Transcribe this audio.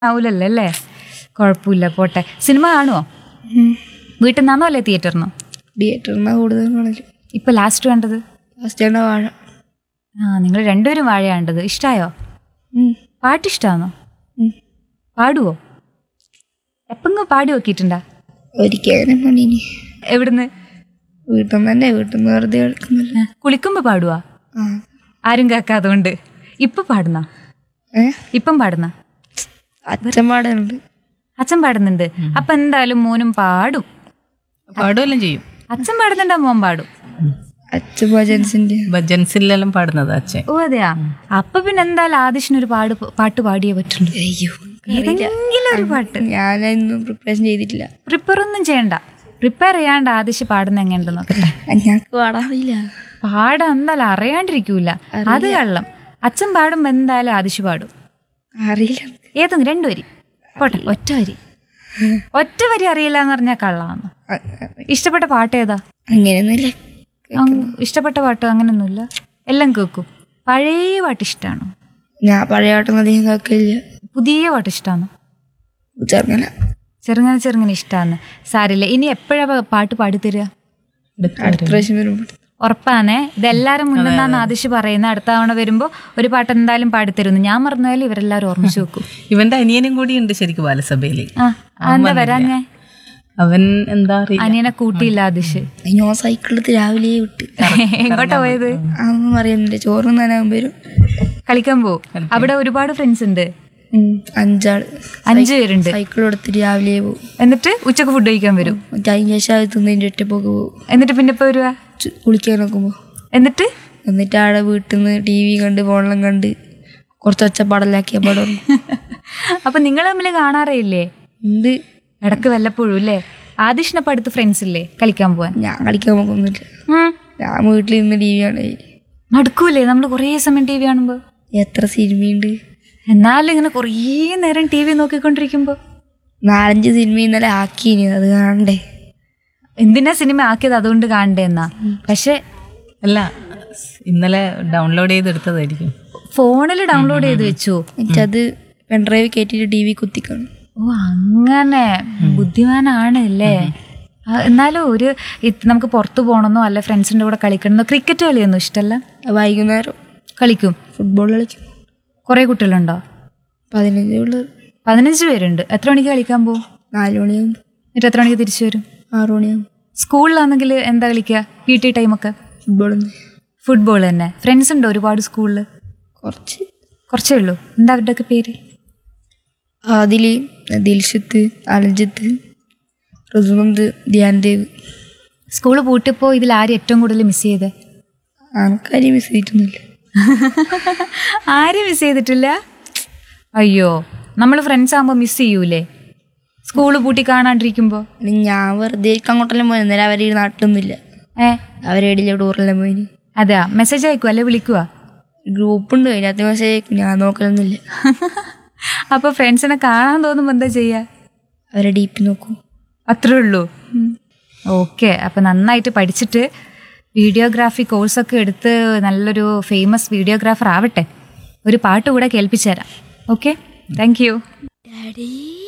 ആവൂലല്ലോ അല്ലേ കുഴപ്പമില്ല പോട്ടെ സിനിമ കാണുമോ വീട്ടിൽ നിന്നാണോ അല്ലേ തിയേറ്ററിനോ തിയേറ്ററിനാ കൂടുതൽ കാണല് ഇപ്പൊ ലാസ്റ്റ് കണ്ടത് ഫസ്റ്റ് കണ്ട വാഴ ആ നിങ്ങൾ രണ്ടുപേരും വാഴയാ കണ്ടത് ഇഷ്ടായോ ഉം. പാട്ട് ഇഷ്ടാണോ ഉം. പാടുവോ എപ്പെങ്കിലും പാടി നോക്കിയിട്ടുണ്ടാ ഒരിക്കൽ അങ്ങനെ പണീനി എവിടുന്ന് വീട്ടിൽ നിന്ന് തന്നെ വീട്ടിൽ നിന്ന് വെറുതെ കളിക്കുന്നില്ല ആ, കുളിക്കുമ്പോ പാടുവാ ആ ആരും കേൾക്കാതുകൊണ്ട് ഇപ്പൊ പാടുന്ന ഏ ഇപ്പം പാടുന്ന അച്ഛൻ പാടുന്നുണ്ട് അച്ഛൻ പാടുന്നുണ്ട് അപ്പൊ എന്തായാലും മോനും പാടും പാടുമെല്ലാം ചെയ്യും അച്ഛൻ പാടുന്നുണ്ടാ മോൻ പാടും അച്ഛൻ ഭജൻസിന്റെ ഭജൻസിലെല്ലാം പാടുന്നത് അച്ഛൻ ഓ അതെയാ അപ്പൊ പിന്നെ എന്തായാലും ആദിഷിനൊരു പാട് പാട്ട് പാടിയേ പറ്റുള്ളൂ അയ്യോ ഏതെങ്കിലും ഒരു പാട്ട് ഞാനൊന്നും പ്രിപ്പറേഷൻ ചെയ്തിട്ടില്ല പ്രിപ്പയർ ഒന്നും ചെയ്യണ്ട പ്രിപ്പയർ ചെയ്യാണ്ട് ആദിശ് പാടുന്ന എങ്ങനെയുണ്ട് നോക്കട്ടെ ഞങ്ങൾക്ക് പാടാറില്ല പാടാൻ എന്തായാലും അറിയാണ്ടിരിക്കൂല അത് കള്ളം അച്ഛൻ പാടുമ്പോ എന്തായാലും ആദിശ് പാടും അറിയില്ല ഏതെങ്കിലും രണ്ടു വരി പോട്ടെ ഒറ്റ വരി ഒറ്റ വരി അറിയില്ല എന്ന് പറഞ്ഞാൽ കള്ളാന്ന് അ- ഇഷ്ടപ്പെട്ട പാട്ട് ഏതാ അങ്ങനെയൊന്നുമില്ല അങ്ങ് ഇഷ്ടപ്പെട്ട പാട്ട് അങ്ങനെയൊന്നുമില്ല എല്ലാം കേൾക്കും പഴയ പാട്ട് ഇഷ്ടമാണോ ഞാൻ പഴയ പാട്ടൊന്നും അധികം കേൾക്കില്ല പുതിയ പാട്ട് ഇഷ്ടമാണോ ചെറുങ്ങനെ ചെറുങ്ങനെ ചെറുങ്ങനെ ഇഷ്ടമാണ് സാരില്ല ഇനി എപ്പോഴാ പാട്ട് പാടിത്തരിക അടുത്ത പ്രാവശ്യം വരുമ്പോൾ ഉറപ്പാണേ ഇതെല്ലാരും മുന്നെന്നാണ് ആദിശ് പറയുന്നത് അടുത്ത തവണ വരുമ്പോ ഒരു പാട്ട് എന്തായാലും പാടിത്തരുന്നു ഞാൻ മറന്നാലും ഇവരെല്ലാരും ഓർമ്മിച്ചു വെക്കും ഇവന്റെ അനിയനും കൂടി ഉണ്ട് ശരിക്കും ബാലസഭയില് ആ ആ, എന്താ വരാഞ്ഞേ അവൻ എന്താ അറിയില്ല അനിയനെ കൂട്ടിയില്ല ആദിശ് അതിന് ആ സൈക്കിളെടുത്ത് രാവിലെ വിട്ട് എങ്ങോട്ടാ പോയത് അതൊന്നും അറിയുന്നില്ല ചോറും തരാൻ വരും കളിക്കാൻ പോവും അവിടെ ഒരുപാട് ഫ്രണ്ട്സ് ഉണ്ട് അഞ്ചാള് അഞ്ചു പേരുണ്ട് സൈക്കിൾ എടുത്തിട്ട് രാവിലെ പോകും എന്നിട്ട് ഉച്ചക്ക് ഫുഡ് കഴിക്കാൻ വരും മറ്റേ അതിന് ശേഷം അത് തിന്നതിൻ്റെ ഒറ്റപ്പോക്ക് പോകും എന്നിട്ട് പിന്നെ ഇപ്പൊ വരുവാ ചു- കുളിക്കാൻ നോക്കുമ്പോൾ എന്നിട്ട് എന്നിട്ട് ആടെ വീട്ടിൽ നിന്ന് ടി വി കണ്ട് ഫോണിലും കണ്ട് കുറച്ച് ഒച്ചപ്പാടലാക്കിയ പടം അപ്പൊ നിങ്ങൾ തമ്മിൽ കാണാറേയില്ലേ ഉണ്ട് ഇടക്ക് വല്ലപ്പോഴും അല്ലേ ആദിഷിനപ്പൊ അടുത്ത് ഫ്രണ്ട്സ് ഇല്ലേ കളിക്കാൻ പോവാൻ ഞാൻ കളിക്കാൻ നോക്കുന്നില്ല ഉം. ഞാൻ വീട്ടിൽ നിന്ന് ടി വി കാണേ മടുക്കൂലേ നമ്മൾ കുറേ സമയം ടി വി കാണുമ്പോ എത്ര സിനിമയുണ്ട് എന്നാലും ഇങ്ങനെ കുറേ നേരം ടി വി നോക്കിക്കൊണ്ടിരിക്കുമ്പോ നാലഞ്ച് സിനിമ ഇന്നലെ ആക്കീനി അത് കാണണ്ടേ എന്തിനാ സിനിമ ആക്കിയത് അതുകൊണ്ട് കാണണ്ടേന്നാ പക്ഷെ അല്ല ഇന്നലെ ഡൗൺലോഡ് ചെയ്തെടുത്തതായിരിക്കും ഫോണിൽ ഡൗൺലോഡ് ചെയ്ത് വെച്ചു എന്നിട്ടത് പെൺഡ്രൈവ് കയറ്റിയിട്ട് ടി വി കുത്തിക്കണം ഓ അങ്ങനെ ബുദ്ധിമാനാണ് അല്ലേ ആ, എന്നാലും ഒരു ഇത് നമുക്ക് പുറത്തു പോകണമെന്നോ അല്ല ഫ്രണ്ട്സിന്റെ കൂടെ കളിക്കണമെന്നോ ക്രിക്കറ്റ് കളിയൊന്നും ഇഷ്ടമല്ല വൈകുന്നേരം കളിക്കും ഫുട്ബോൾ കളിക്കും കുറേ കുട്ടികളുണ്ടോ പതിനഞ്ച് പിള്ളേർ പതിനഞ്ച് പേരുണ്ട് എത്ര മണിക്ക് കളിക്കാൻ പോകും നാല് മണിയാകുമ്പോൾ എന്നിട്ട് എത്ര മണിക്ക് തിരിച്ചു വരും ആറു മണിയാകുമ്പോൾ സ്കൂളിലാണെങ്കിൽ എന്താ കളിക്കുക പി ടി ടൈമൊക്കെ ഫുട്ബോൾ ഫുട്ബോൾ തന്നെ ഫ്രണ്ട്സ് ഉണ്ടോ ഒരുപാട് സ്കൂളിൽ കുറച്ച് കുറച്ചേ ഉള്ളൂ എന്താ അവരുടെയൊക്കെ പേര് ആദിൽ ദിൽഷത്ത് അലജിത്ത് ഋതുമന്ത് ധ്യാൻദേവ് സ്കൂൾ പൂട്ടിയപ്പോൾ ഇതിൽ ആരും ഏറ്റവും കൂടുതൽ മിസ് ചെയ്തേ ആൾക്കാരെയും മിസ് ചെയ്തിട്ടൊന്നുമില്ല ആരും മിസ് ചെയ്തിട്ടില്ല അയ്യോ നമ്മൾ ഫ്രണ്ട്സ് ആകുമ്പോൾ മിസ് ചെയ്യൂലേ സ്കൂൾ പൂട്ടി കാണാണ്ടിരിക്കുമ്പോൾ അല്ലെങ്കിൽ ഞാൻ വെറുതെ ഇരിക്കാൻ അങ്ങോട്ടെല്ലാം പോയി അന്നേരം അവരെ ഈ നാട്ടിലൊന്നുമില്ല ഏ അവരെടിയിലെ ടൂറെല്ലാം പോയിന് അതെയാ മെസ്സേജ് അയക്കുക അല്ലെ വിളിക്കുക ഗ്രൂപ്പുണ്ട് അതിനകത്ത് മെസ്സേജ് അയക്കും ഞാൻ നോക്കലൊന്നുമില്ല അപ്പോൾ ഫ്രണ്ട്സിനെ കാണാൻ തോന്നുമ്പോൾ എന്താ ചെയ്യുക അവരെ ഡീപ്പ് നോക്കും അത്രേ ഉള്ളൂ ഓക്കെ അപ്പം നന്നായിട്ട് പഠിച്ചിട്ട് വീഡിയോഗ്രാഫി കോഴ്സൊക്കെ എടുത്ത് നല്ലൊരു ഫേമസ് വീഡിയോഗ്രാഫർ ആവട്ടെ ഒരു പാട്ട് കൂടെ കേൾപ്പിച്ചു തരാം ഓക്കെ താങ്ക് യു ഡാഡി